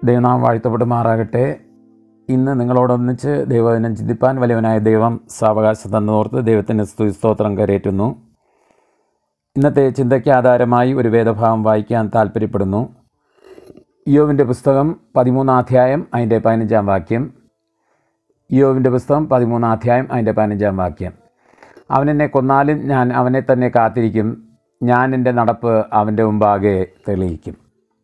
ദൈവനാം വാഴ്ത്തപ്പെടുമാറാകട്ടെ ഇന്ന് നിങ്ങളോടൊന്നിച്ച് ദൈവദിനം ചിന്തിപ്പാൻ വലിയവനായ ദൈവം സാവകാശം തന്നോർത്ത് ദൈവത്തിൻ്റെ സ്തുതി സ്തോത്രം കരയേറ്റുന്നു ഇന്നത്തെ ചിന്തയ്ക്ക് ആധാരമായി ഒരു വേദഭാഗം വായിക്കാൻ താല്പര്യപ്പെടുന്നു യോവിൻ്റെ പുസ്തകം പതിമൂന്നാം അധ്യായം അതിൻ്റെ പതിനഞ്ചാം വാക്യം യോവിൻ്റെ പുസ്തകം പതിമൂന്നാം അധ്യായം അതിൻ്റെ പതിനഞ്ചാം വാക്യം അവനെന്നെ കൊന്നാലും ഞാൻ അവനെ തന്നെ കാത്തിരിക്കും ഞാൻ എൻ്റെ നടപ്പ് അവൻ്റെ മുമ്പാകെ തെളിയിക്കും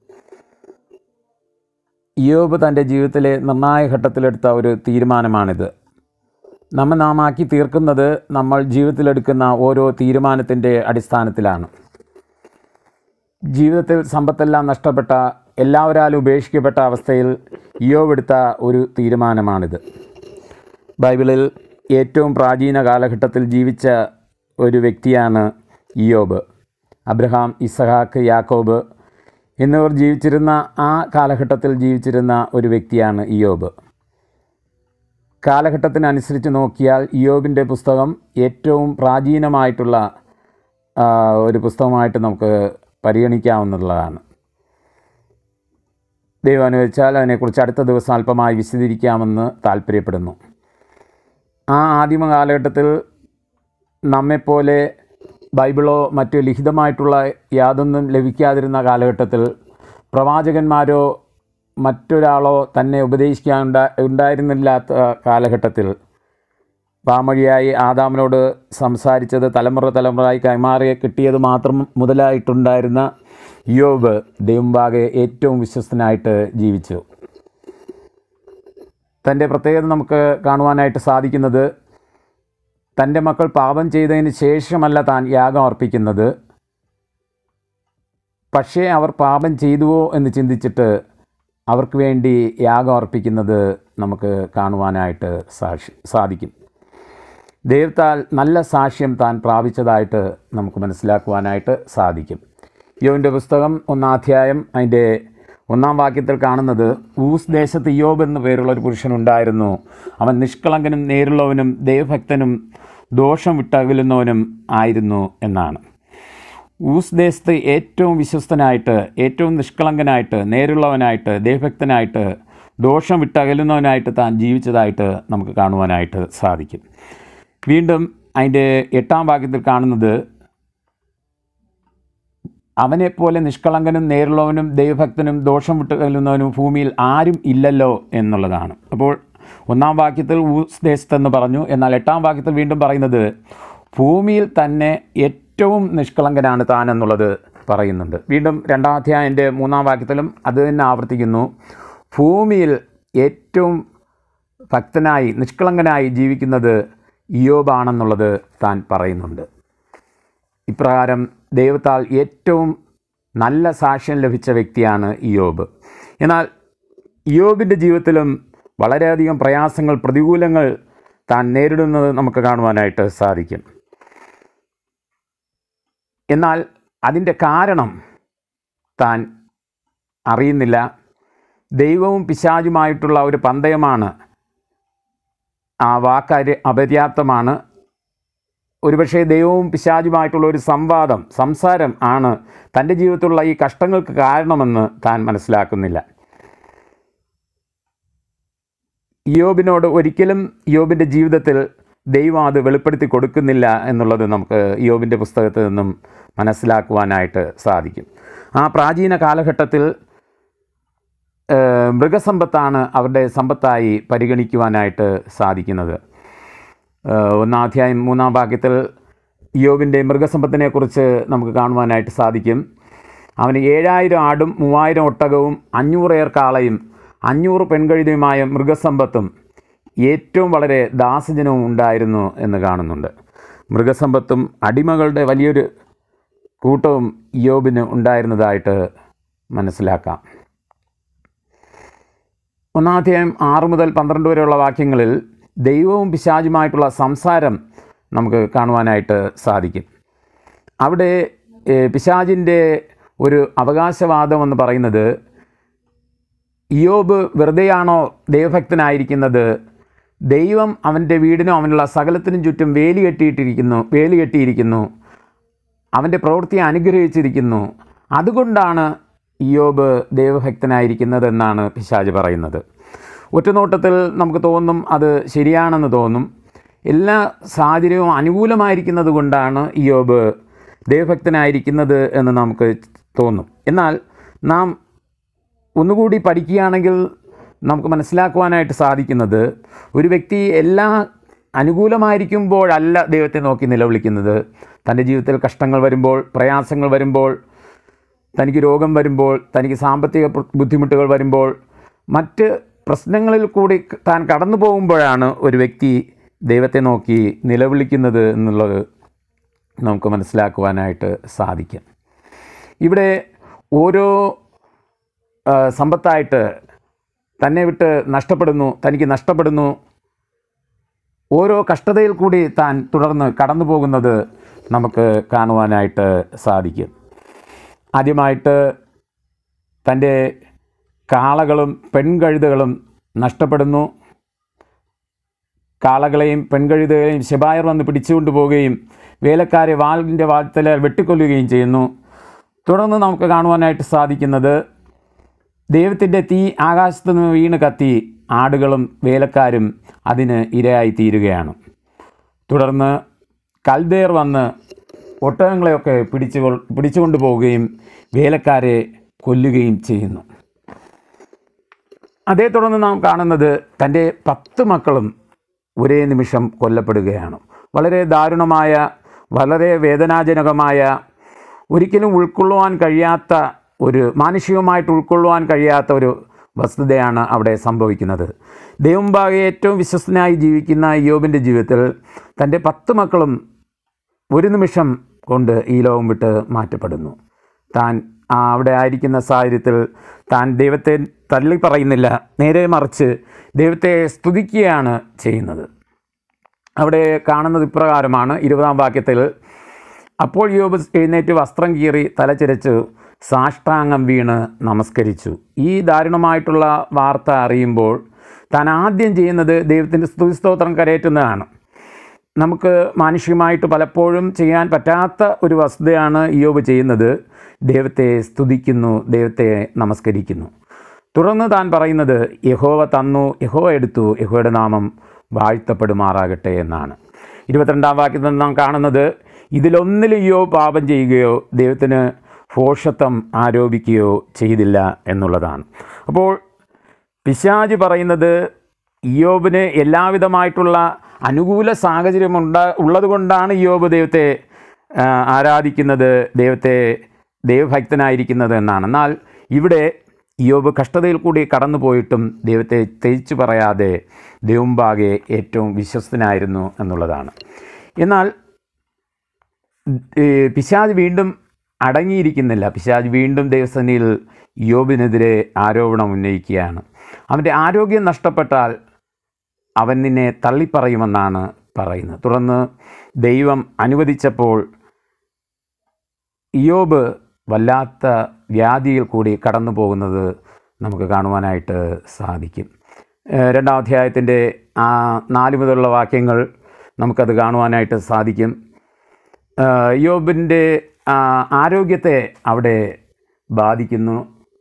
യോബ് തൻ്റെ ജീവിതത്തിലെ നിർണായക ഘട്ടത്തിലെടുത്ത ഒരു തീരുമാനമാണിത് നമ്മെ നാം ആക്കി തീർക്കുന്നത് നമ്മൾ ജീവിതത്തിലെടുക്കുന്ന ഓരോ തീരുമാനത്തിൻ്റെ അടിസ്ഥാനത്തിലാണ് ജീവിതത്തിൽ സമ്പത്തെല്ലാം നഷ്ടപ്പെട്ട എല്ലാവരാലും ഉപേക്ഷിക്കപ്പെട്ട അവസ്ഥയിൽ യോബ് എടുത്ത ഒരു തീരുമാനമാണിത് ബൈബിളിൽ ഏറ്റവും പ്രാചീന കാലഘട്ടത്തിൽ ജീവിച്ച ഒരു വ്യക്തിയാണ് ഇയോബ് അബ്രഹാം ഇസഹാക്ക് യാക്കോബ് എന്നിവർ ജീവിച്ചിരുന്ന ആ കാലഘട്ടത്തിൽ ജീവിച്ചിരുന്ന ഒരു വ്യക്തിയാണ് ഇയോബ് കാലഘട്ടത്തിനനുസരിച്ച് നോക്കിയാൽ ഇയോബിൻ്റെ പുസ്തകം ഏറ്റവും പ്രാചീനമായിട്ടുള്ള ആ, ഒരു പുസ്തകമായിട്ട് നമുക്ക് പരിഗണിക്കാവുന്നതാണ് ദൈവം അനുവദിച്ചാൽ അതിനെക്കുറിച്ച് അടുത്ത ദിവസം അല്പമായി വിശദീകരിക്കാമെന്ന് താല്പര്യപ്പെടുന്നു ആ ആദിമ കാലഘട്ടത്തിൽ നമ്മെപ്പോലെ ബൈബിളോ മറ്റു ലിഖിതമായിട്ടുള്ള യാതൊന്നും ലഭിക്കാതിരുന്ന കാലഘട്ടത്തിൽ പ്രവാചകന്മാരോ മറ്റൊരാളോ തന്നെ ഉപദേശിക്കാൻ ഉണ്ടാ ഉണ്ടായിരുന്നില്ലാത്ത കാലഘട്ടത്തിൽ പാമൊഴിയായി ആദാമിനോട് സംസാരിച്ചത് തലമുറ തലമുറയായി കൈമാറി കിട്ടിയത് മാത്രം മുതലായിട്ടുണ്ടായിരുന്ന യോബ് ദൈവംബാകെ ഏറ്റവും വിശ്വസ്തനായിട്ട് ജീവിച്ചു തൻ്റെ പ്രത്യേകത നമുക്ക് കാണുവാനായിട്ട് സാധിക്കുന്നത് തൻ്റെ മക്കൾ പാപം ചെയ്തതിന് ശേഷമല്ല താൻ യാഗം അർപ്പിക്കുന്നത് പക്ഷേ അവർ പാപം ചെയ്തുവോ എന്ന് ചിന്തിച്ചിട്ട് അവർക്ക് വേണ്ടി യാഗം അർപ്പിക്കുന്നത് നമുക്ക് കാണുവാനായിട്ട് സാക്ഷി സാധിക്കും ദൈവത്താൽ നല്ല സാക്ഷ്യം താൻ പ്രാപിച്ചതായിട്ട് നമുക്ക് മനസ്സിലാക്കുവാനായിട്ട് സാധിക്കും യോവിൻ്റെ പുസ്തകം ഒന്നാം അധ്യായം അതിൻ്റെ ഒന്നാം വാക്യത്തിൽ കാണുന്നത് ഊസ് ദേശത്ത് യോബ് എന്ന പേരുള്ള ഒരു പുരുഷനുണ്ടായിരുന്നു അവൻ നിഷ്കളങ്കനും നേരുള്ളവനും ദൈവഭക്തനും ദോഷം വിട്ടകലുന്നവനും ആയിരുന്നു എന്നാണ് ഊസ് ദേശത്ത് ഏറ്റവും വിശ്വസ്തനായിട്ട് ഏറ്റവും നിഷ്കളങ്കനായിട്ട് നേരുള്ളവനായിട്ട് ദൈവഭക്തനായിട്ട് ദോഷം വിട്ടകലുന്നവനായിട്ട് താൻ ജീവിച്ചതായിട്ട് നമുക്ക് കാണുവാനായിട്ട് സാധിക്കും വീണ്ടും അതിൻ്റെ എട്ടാം വാക്യത്തിൽ കാണുന്നത് അവനെപ്പോലെ നിഷ്കളങ്കനും നേരുള്ളവനും ദൈവഭക്തനും ദോഷം വിട്ടുകല്ലുന്നവനും ഭൂമിയിൽ ആരും ഇല്ലല്ലോ എന്നുള്ളതാണ് അപ്പോൾ ഒന്നാം വാക്യത്തിൽ ഊസ് ദേശത്തെന്ന് പറഞ്ഞു എന്നാൽ എട്ടാം വാക്യത്തിൽ വീണ്ടും പറയുന്നത് ഭൂമിയിൽ തന്നെ ഏറ്റവും നിഷ്കളങ്കനാണ് താൻ എന്നുള്ളത് പറയുന്നുണ്ട് വീണ്ടും രണ്ടാം അധ്യായൻ്റെ മൂന്നാം വാക്യത്തിലും അത് തന്നെ ആവർത്തിക്കുന്നു ഭൂമിയിൽ ഏറ്റവും ഭക്തനായി നിഷ്കളങ്കനായി ജീവിക്കുന്നത് ഇയോബാണെന്നുള്ളത് താൻ പറയുന്നുണ്ട് ഇപ്രകാരം ദൈവത്താൽ ഏറ്റവും നല്ല സാക്ഷ്യം ലഭിച്ച വ്യക്തിയാണ് ഇയോബ് എന്നാൽ ഇയോബിൻ്റെ ജീവിതത്തിലും വളരെയധികം പ്രയാസങ്ങൾ പ്രതികൂലങ്ങൾ താൻ നേരിടുന്നത് നമുക്ക് കാണുവാനായിട്ട് സാധിക്കും എന്നാൽ അതിൻ്റെ കാരണം താൻ അറിയുന്നില്ല ദൈവവും പിശാചുമായിട്ടുള്ള ഒരു പന്തയമാണ് ആ വാക്കാര് അപര്യാപ്തമാണ് ഒരുപക്ഷെ ദൈവവും പിശാചുമായിട്ടുള്ള ഒരു സംവാദം സംസാരം ആണ് തൻ്റെ ജീവിതത്തിലുള്ള ഈ കഷ്ടങ്ങൾക്ക് കാരണമെന്ന് താൻ മനസ്സിലാക്കുന്നില്ല യോബിനോട് ഒരിക്കലും യോബിൻ്റെ ജീവിതത്തിൽ ദൈവം അത് വെളിപ്പെടുത്തി കൊടുക്കുന്നില്ല എന്നുള്ളത് നമുക്ക് യോബിൻ്റെ പുസ്തകത്തിൽ നിന്നും മനസ്സിലാക്കുവാനായിട്ട് സാധിക്കും ആ പ്രാചീന കാലഘട്ടത്തിൽ ഏഹ്, മൃഗസമ്പത്താണ് അവരുടെ സമ്പത്തായി പരിഗണിക്കുവാനായിട്ട് സാധിക്കുന്നത് ഏഹ്, ഒന്നാം അധ്യായം മൂന്നാം വാക്യത്തിൽ യോബിൻ്റെ മൃഗസമ്പത്തിനെക്കുറിച്ച് നമുക്ക് കാണുവാനായിട്ട് സാധിക്കും അവന് ഏഴായിരം ആടും മൂവായിരം ഒട്ടകവും അഞ്ഞൂറേർ കാളയും അഞ്ഞൂറ് പെൺകഴുതിയുമായ മൃഗസമ്പത്തും ഏറ്റവും വളരെ ദാസജനവും ഉണ്ടായിരുന്നു എന്ന് കാണുന്നുണ്ട് മൃഗസമ്പത്തും അടിമകളുടെ വലിയൊരു കൂട്ടവും യോബിന് ഉണ്ടായിരുന്നതായിട്ട് മനസ്സിലാക്കാം ഒന്നാധ്യായം ആറ് മുതൽ പന്ത്രണ്ട് വരെയുള്ള വാക്യങ്ങളിൽ ദൈവവും പിശാചുമായിട്ടുള്ള സംസാരം നമുക്ക് കാണുവാനായിട്ട് സാധിക്കും അവിടെ ഏഹ്, പിശാചിൻ്റെ ഒരു അവകാശവാദം എന്ന് പറയുന്നത് ഇയോബ് വെറുതെയാണോ ദൈവഭക്തനായിരിക്കുന്നത് ദൈവം അവൻ്റെ വീടിനും അവനുള്ള സകലത്തിനും ചുറ്റും വേലി കെട്ടിയിട്ടിരിക്കുന്നു വേലി കെട്ടിയിരിക്കുന്നു അവൻ്റെ പ്രവൃത്തിയെ അനുഗ്രഹിച്ചിരിക്കുന്നു അതുകൊണ്ടാണ് ഇയോബ് ദൈവഭക്തനായിരിക്കുന്നത് എന്നാണ് പിശാജ് പറയുന്നത് ഒറ്റനോട്ടത്തിൽ നമുക്ക് തോന്നും അത് ശരിയാണെന്ന് തോന്നും എല്ലാ സാഹചര്യവും അനുകൂലമായിരിക്കുന്നത് കൊണ്ടാണ് ഇയോബ് ദൈവഭക്തനായിരിക്കുന്നത് എന്ന് നമുക്ക് തോന്നും എന്നാൽ നാം ഒന്നുകൂടി പഠിക്കുകയാണെങ്കിൽ നമുക്ക് മനസ്സിലാക്കുവാനായിട്ട് സാധിക്കുന്നത് ഒരു വ്യക്തി എല്ലാ അനുകൂലമായിരിക്കുമ്പോഴല്ല ദൈവത്തെ നോക്കി നിലവിളിക്കുന്നത് തൻ്റെ ജീവിതത്തിൽ കഷ്ടങ്ങൾ വരുമ്പോൾ പ്രയാസങ്ങൾ വരുമ്പോൾ തനിക്ക് രോഗം വരുമ്പോൾ തനിക്ക് സാമ്പത്തിക പ്ര- ബുദ്ധിമുട്ടുകൾ വരുമ്പോൾ മറ്റ് പ്രശ്നങ്ങളിൽ കൂടി താൻ കടന്നു പോകുമ്പോഴാണ് ഒരു വ്യക്തി ദൈവത്തെ നോക്കി നിലവിളിക്കുന്നത് എന്നുള്ളത് നമുക്ക് മനസ്സിലാക്കുവാനായിട്ട് സാധിക്കും ഇവിടെ ഓരോ ആ, സമ്പത്തായിട്ട് തന്നെ വിട്ട് നഷ്ടപ്പെടുന്നു തനിക്ക് നഷ്ടപ്പെടുന്നു ഓരോ കഷ്ടതയിൽ കൂടി താൻ തുടർന്ന് കടന്നു പോകുന്നത് നമുക്ക് കാണുവാനായിട്ട് സാധിക്കും ആദ്യമായിട്ട് തൻ്റെ കാളകളും പെൺകഴുതകളും നഷ്ടപ്പെടുന്നു കാളകളെയും പെൺകഴുതകളെയും ശബായർ വന്ന് പിടിച്ചുകൊണ്ട് പോവുകയും വേലക്കാരെ വാളിൻ്റെ വാഴ്ത്തല വെട്ടിക്കൊല്ലുകയും ചെയ്യുന്നു തുടർന്ന് നമുക്ക് കാണുവാനായിട്ട് സാധിക്കുന്നത് ദൈവത്തിൻ്റെ തീ ആകാശത്ത് നിന്ന് വീണ് കത്തി ആടുകളും വേലക്കാരും അതിന് ഇരയായി തീരുകയാണ് തുടർന്ന് കൽദേർ വന്ന് ഒട്ടകങ്ങളെയൊക്കെ പിടിച്ചു പിടിച്ചുകൊണ്ട് പോവുകയും വേലക്കാരെ കൊല്ലുകയും ചെയ്യുന്നു അതേ തുടർന്ന് നാം കാണുന്നത് തൻ്റെ പത്ത് മക്കളും ഒരേ നിമിഷം കൊല്ലപ്പെടുകയാണ് വളരെ ദാരുണമായ വളരെ വേദനാജനകമായ ഒരിക്കലും ഉൾക്കൊള്ളുവാൻ കഴിയാത്ത ഒരു മാനുഷികമായിട്ട് ഉൾക്കൊള്ളുവാൻ കഴിയാത്ത ഒരു വസ്തുതയാണ് അവിടെ സംഭവിക്കുന്നത് ദൈവംബാകെ ഏറ്റവും വിശ്വസ്തനായി ജീവിക്കുന്ന യോബിൻ്റെ ജീവിതത്തിൽ തൻ്റെ പത്ത് മക്കളും ഒരു നിമിഷം കൊണ്ട് ഈ ലോകം വിട്ട് മാറ്റപ്പെടുന്നു താൻ ആ അവിടെ ആയിരിക്കുന്ന സാഹചര്യത്തിൽ താൻ ദൈവത്തെ തള്ളി പറയുന്നില്ല നേരെ മറിച്ച് ദൈവത്തെ സ്തുതിക്കുകയാണ് ചെയ്യുന്നത് അവിടെ കാണുന്നത് ഇപ്രകാരമാണ് ഇരുപതാം വാക്യത്തിൽ അപ്പോൾ യോബ് എഴുന്നേറ്റ് വസ്ത്രം കീറി തലച്ചിരച്ചു സാഷ്ടാംഗം വീണ് നമസ്കരിച്ചു ഈ ദാരുണമായിട്ടുള്ള വാർത്ത അറിയുമ്പോൾ താൻ ആദ്യം ചെയ്യുന്നത് ദൈവത്തിൻ്റെ സ്തുതിസ്തോത്രം കരയേറ്റുന്നതാണ് നമുക്ക് മാനുഷികമായിട്ട് പലപ്പോഴും ചെയ്യാൻ പറ്റാത്ത ഒരു വസ്തുതയാണ് യോബ് ചെയ്യുന്നത് ദൈവത്തെ സ്തുതിക്കുന്നു ദൈവത്തെ നമസ്കരിക്കുന്നു തുടർന്ന് താൻ പറയുന്നത് യഹോവ തന്നു യഹോവ എടുത്തു യഹോയുടെ നാമം വാഴ്ത്തപ്പെടുമാറാകട്ടെ എന്നാണ് ഇരുപത്തിരണ്ടാം വാക്യത്തിൽ നാം കാണുന്നത് ഇതിലൊന്നിലും യോ പാപം ചെയ്യുകയോ ദൈവത്തിന് ഭോഷത്വം ആരോപിക്കുകയോ ചെയ്തില്ല എന്നുള്ളതാണ് അപ്പോൾ പിശാജ് പറയുന്നത് ഇയോബിന് എല്ലാവിധമായിട്ടുള്ള അനുകൂല സാഹചര്യം ഉണ്ട ഉള്ളതുകൊണ്ടാണ് ഇയോബ് ദൈവത്തെ ആ, ആരാധിക്കുന്നത് ദൈവത്തെ ദൈവഭക്തനായിരിക്കുന്നത് എന്നാണ് എന്നാൽ ഇവിടെ ഇയോബ് കഷ്ടതയിൽ കൂടി കടന്നു പോയിട്ടും ദൈവത്തെ തേച്ചു പറയാതെ ദൈവംബാകെ ഏറ്റവും വിശ്വസ്തനായിരുന്നു എന്നുള്ളതാണ് എന്നാൽ ഏ, പിശാജ് വീണ്ടും അടങ്ങിയിരിക്കുന്നില്ല പിശാജ് വീണ്ടും ദൈവസന്നിധിയിൽ യോബിനെതിരെ ആരോപണം ഉന്നയിക്കുകയാണ് അവൻ്റെ ആരോഗ്യം നഷ്ടപ്പെട്ടാൽ അവൻ നിന്നെ തള്ളിപ്പറയുമെന്നാണ് പറയുന്നത് തുടർന്ന് ദൈവം അനുവദിച്ചപ്പോൾ ഇയോബ് വല്ലാത്ത വ്യാധിയിൽ കൂടി കടന്നു പോകുന്നത് നമുക്ക് കാണുവാനായിട്ട് സാധിക്കും ഏഹ് രണ്ടാം അധ്യായത്തിൻ്റെ ആ നാല് മുതലുള്ള വാക്യങ്ങൾ നമുക്കത് കാണുവാനായിട്ട് സാധിക്കും ഏഹ് ഇയോബിൻ്റെ ആ, ആരോഗ്യത്തെ അവിടെ ബാധിക്കുന്നു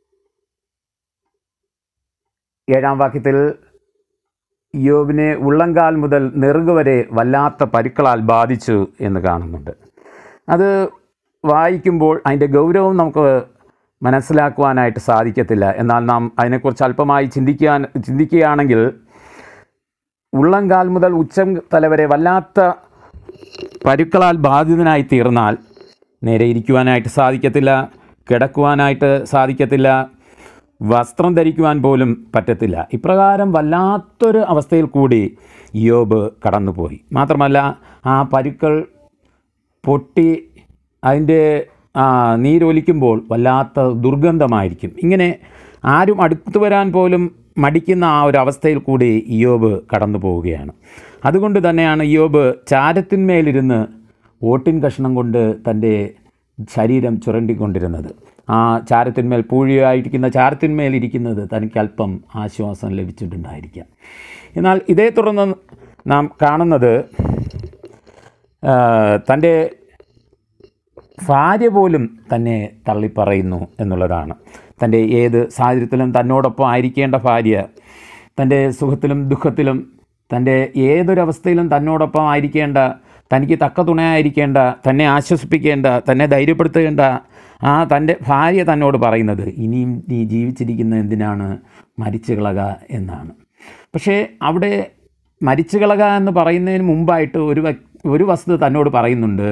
ഏഴാം വാക്യത്തിൽ യോബിനെ ഉള്ളങ്കാൽ മുതൽ നെറുക് വരെ വല്ലാത്ത പരുക്കളാൽ ബാധിച്ചു എന്ന് കാണുന്നുണ്ട് അത് വായിക്കുമ്പോൾ അതിൻ്റെ ഗൗരവം നമുക്ക് മനസ്സിലാക്കുവാനായിട്ട് സാധിക്കത്തില്ല എന്നാൽ നാം അതിനെക്കുറിച്ച് അല്പമായി ചിന്തിക്കാൻ ചിന്തിക്കുകയാണെങ്കിൽ ഉള്ളങ്കാൽ മുതൽ ഉച്ചം തല വരെ വല്ലാത്ത പരുക്കളാൽ ബാധിതനായി തീർന്നാൽ നേരെ ഇരിക്കുവാനായിട്ട് സാധിക്കത്തില്ല കിടക്കുവാനായിട്ട് സാധിക്കത്തില്ല വസ്ത്രം ധരിക്കുവാൻ പോലും പറ്റത്തില്ല ഇപ്രകാരം വല്ലാത്തൊരു അവസ്ഥയിൽ കൂടി യോബ് കടന്നുപോയി മാത്രമല്ല ആ പരുക്കൾ പൊട്ടി അതിൻ്റെ ആ, നീരൊലിക്കുമ്പോൾ വല്ലാത്ത ദുർഗന്ധമായിരിക്കും ഇങ്ങനെ ആരും അടുത്തു വരാൻ പോലും മടിക്കുന്ന ആ ഒരു അവസ്ഥയിൽ കൂടി ഇയോബ് കടന്നു പോവുകയാണ് അതുകൊണ്ട് തന്നെയാണ് ഇയോബ് ചാരത്തിന്മേലിരുന്ന് ഓട്ടിൻ കഷ്ണം കൊണ്ട് തൻ്റെ ശരീരം ചുരണ്ടിക്കൊണ്ടിരുന്നത് ആ ചാരത്തിന്മേൽ പൂഴിയായിരിക്കുന്ന ചാരത്തിന്മേൽ ഇരിക്കുന്നത് തനിക്ക് അല്പം ആശ്വാസം ലഭിച്ചിട്ടുണ്ടായിരിക്കാം എന്നാൽ ഇതേ തുടർന്ന് നാം കാണുന്നത് ആ, തൻ്റെ ഭാര്യ പോലും തന്നെ തള്ളിപ്പറയുന്നു എന്നുള്ളതാണ് തൻ്റെ ഏത് സാഹചര്യത്തിലും തന്നോടൊപ്പം ആയിരിക്കേണ്ട ഭാര്യ തൻ്റെ സുഖത്തിലും ദുഃഖത്തിലും തൻ്റെ ഏതൊരവസ്ഥയിലും തന്നോടൊപ്പം ആയിരിക്കേണ്ട തനിക്ക് തക്ക തുണയായിരിക്കേണ്ട തന്നെ ആശ്വസിപ്പിക്കേണ്ട തന്നെ ധൈര്യപ്പെടുത്തേണ്ട ആ തൻ്റെ ഭാര്യ തന്നോട് പറയുന്നത് ഇനിയും നീ ജീവിച്ചിരിക്കുന്ന എന്തിനാണ് മരിച്ചു കളക എന്നാണ് പക്ഷേ അവിടെ മരിച്ചു കളക എന്ന് പറയുന്നതിന് മുമ്പായിട്ട് ഒരു വ- ഒരു വസ്തുത തന്നോട് പറയുന്നുണ്ട്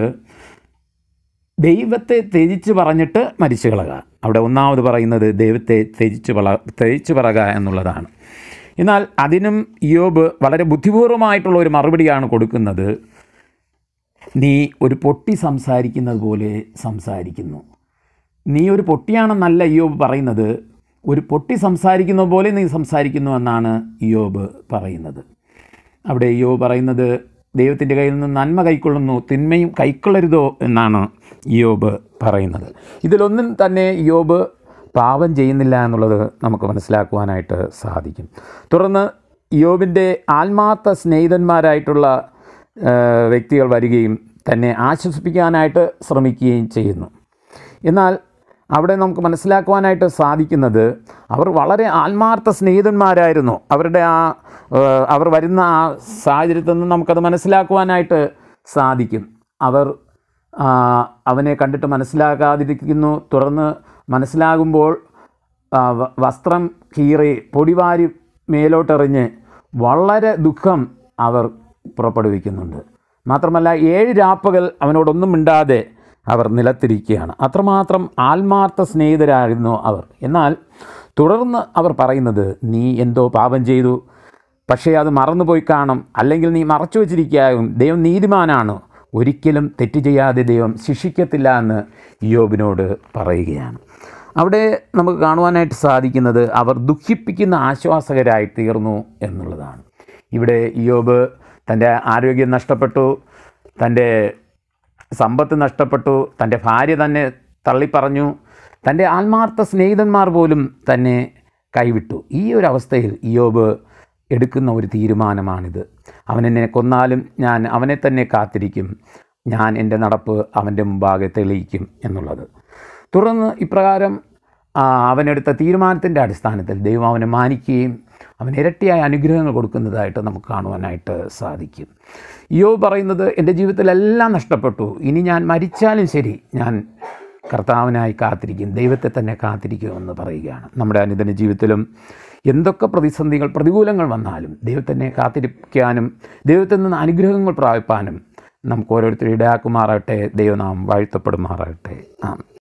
ദൈവത്തെ ത്യജിച്ച് പറഞ്ഞിട്ട് മരിച്ചു കളക അവിടെ ഒന്നാമത് പറയുന്നത് ദൈവത്തെ ത്യജിച്ച് വള ത്യജിച്ച് പറക എന്നുള്ളതാണ് എന്നാൽ അതിനും യോബ് വളരെ ബുദ്ധിപൂർവമായിട്ടുള്ള ഒരു മറുപടിയാണ് കൊടുക്കുന്നത് നീ ഒരു പൊട്ടി സംസാരിക്കുന്നത് പോലെ സംസാരിക്കുന്നു നീ ഒരു പൊട്ടിയാണെന്നല്ല യോബ് പറയുന്നത് ഒരു പൊട്ടി സംസാരിക്കുന്നത് പോലെ നീ സംസാരിക്കുന്നു എന്നാണ് യോബ് പറയുന്നത് അവിടെ യോബ് പറയുന്നത് ദൈവത്തിൻ്റെ കയ്യിൽ നിന്ന് നന്മ കൈക്കൊള്ളുന്നു തിന്മയും കൈക്കൊള്ളരുതോ എന്നാണ് യോബ് പറയുന്നത് ഇതിലൊന്നും തന്നെ യോബ് പാപം ചെയ്യുന്നില്ല എന്നുള്ളത് നമുക്ക് മനസ്സിലാക്കുവാനായിട്ട് സാധിക്കും തുടർന്ന് യോബിൻ്റെ ആത്മാർത്ഥ സ്നേഹിതന്മാരായിട്ടുള്ള ആ, വ്യക്തികൾ വരികയും തന്നെ ആശ്വസിപ്പിക്കാനായിട്ട് ശ്രമിക്കുകയും ചെയ്യുന്നു എന്നാൽ അവിടെ നമുക്ക് മനസ്സിലാക്കുവാനായിട്ട് സാധിക്കുന്നത് അവർ വളരെ ആത്മാർത്ഥ സ്നേഹിതന്മാരായിരുന്നു അവരുടെ ആ ഏഹ്, അവർ വരുന്ന ആ സാഹചര്യത്തിൽ നിന്ന് നമുക്കത് മനസ്സിലാക്കുവാനായിട്ട് സാധിക്കും അവർ ആ, അവനെ കണ്ടിട്ട് മനസ്സിലാക്കാതിരിക്കുന്നു തുടർന്ന് മനസ്സിലാകുമ്പോൾ ആ, വ- വസ്ത്രം കീറി പൊടിവാരി മേലോട്ടെറിഞ്ഞ് വളരെ ദുഃഖം അവർ പുറപ്പെടുവിക്കുന്നുണ്ട് മാത്രമല്ല ഏഴ് രാപ്പകൽ അവനോടൊന്നും മിണ്ടാതെ അവർ നിലത്തിരിക്കുകയാണ് അത്രമാത്രം ആത്മാർത്ഥ സ്നേഹിതരായിരുന്നു അവർ എന്നാൽ തുടർന്ന് അവർ പറയുന്നത് നീ എന്തോ പാപം ചെയ്തു പക്ഷേ അത് മറന്നുപോയി കാണും അല്ലെങ്കിൽ നീ മറച്ചു വച്ചിരിക്കാവും ദൈവം നീതിമാനാണ് ഒരിക്കലും തെറ്റ് ചെയ്യാതെ ദൈവം ശിക്ഷിക്കത്തില്ല എന്ന് യോബിനോട് പറയുകയാണ് അവിടെ നമുക്ക് കാണുവാനായിട്ട് സാധിക്കുന്നത് അവർ ദുഃഖിപ്പിക്കുന്ന ആശ്വാസകരായി തീർന്നു എന്നുള്ളതാണ് ഇവിടെ യോബ് തൻ്റെ ആരോഗ്യം നഷ്ടപ്പെട്ടു തൻ്റെ സമ്പത്ത് നഷ്ടപ്പെട്ടു തൻ്റെ ഭാര്യ തന്നെ തള്ളിപ്പറഞ്ഞു തൻ്റെ ആത്മാർത്ഥ സ്നേഹിതന്മാർ പോലും തന്നെ കൈവിട്ടു ഈ ഒരു അവസ്ഥയിൽ യോബ് എടുക്കുന്ന ഒരു തീരുമാനമാണിത് അവനെന്നെ കൊന്നാലും ഞാൻ അവനെ തന്നെ കാത്തിരിക്കും ഞാൻ എൻ്റെ നടപ്പ് അവൻ്റെ മുമ്പാകെ തെളിയിക്കും എന്നുള്ളത് തുടർന്ന് ഇപ്രകാരം ആ, അവനെടുത്ത തീരുമാനത്തിൻ്റെ അടിസ്ഥാനത്തിൽ ദൈവം അവനെ മാനിക്കുകയും അവന് ഇരട്ടിയായ അനുഗ്രഹങ്ങൾ കൊടുക്കുന്നതായിട്ട് നമുക്ക് കാണുവാനായിട്ട് സാധിക്കും യോ പറയുന്നത് എൻ്റെ ജീവിതത്തിലെല്ലാം നഷ്ടപ്പെട്ടു ഇനി ഞാൻ മരിച്ചാലും ശരി ഞാൻ കർത്താവിനായി കാത്തിരിക്കും ദൈവത്തെ തന്നെ കാത്തിരിക്കുമെന്ന് പറയുകയാണ് നമ്മുടെ അനുദിന ജീവിതത്തിലും എന്തൊക്കെ പ്രതിസന്ധികൾ പ്രതികൂലങ്ങൾ വന്നാലും ദൈവത്തിനെ കാത്തിരിക്കാനും ദൈവത്തിൽ നിന്ന് അനുഗ്രഹങ്ങൾ പ്രാപിപ്പാനും നമുക്ക് ഓരോരുത്തരും ഇടയാക്കുമാറാകട്ടെ ദൈവനാം വാഴ്ത്തപ്പെടുമാറാകട്ടെ ആ